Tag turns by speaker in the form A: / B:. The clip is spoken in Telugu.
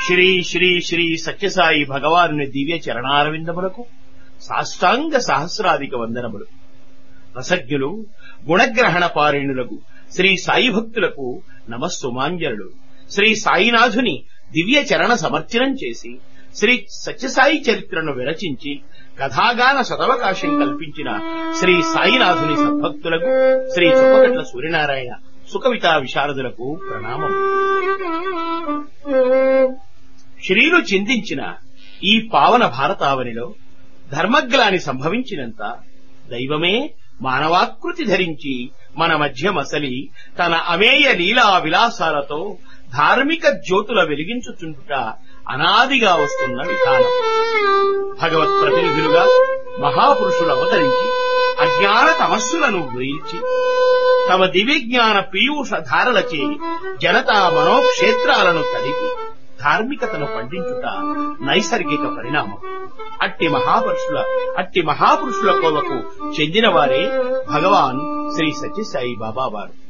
A: శ్రీ శ్రీ శ్రీ సత్యసాయి భగవానుని దివ్య చరణారవిందములకు సాష్టాంగ సహస్రాధిక వందనములు రసజ్ఞులు గుణగ్రహణ పారిణులకు శ్రీ సాయి భక్తులకు నమస్సుమాంజలుడు శ్రీ సాయినాథుని దివ్య చరణ సమర్చనం చేసి శ్రీ సత్యసాయి చరిత్రను విరచించి కథాగాన సదవకాశం కల్పించిన శ్రీ సాయినాథుని సద్భక్తులకు శ్రీ చుప్పకట్ల సూర్యనారాయణ సుకవితా విశారదులకు ప్రణామం శ్రీలు చిందించిన ఈ పావన భారతావనిలో ధర్మగ్లాని సంభవించినంత దైవమే మానవాకృతి ధరించి మన మధ్య మసలి తన అమేయ లీలా విలాసాలతో ధార్మిక జ్యోతుల వెలిగించుచుండుట అనాదిగా వస్తున్న విధానం భగవత్ ప్రతినిధులుగా మహాపురుషులు అవతరించి అజ్ఞాన తమస్సులను గ్రహించి తమ దివ్యజ్ఞాన పీయూష ధారలచే జనతా మనోక్షేత్రాలను కలిపి ధార్మికతను పండించుట నైసర్గిక పరిణామం అట్టి మహాపురుషుల అట్టి మహాపురుషుల కోవకు చెందిన వారే భగవాన్ శ్రీ సత్యసాయి బాబా వారు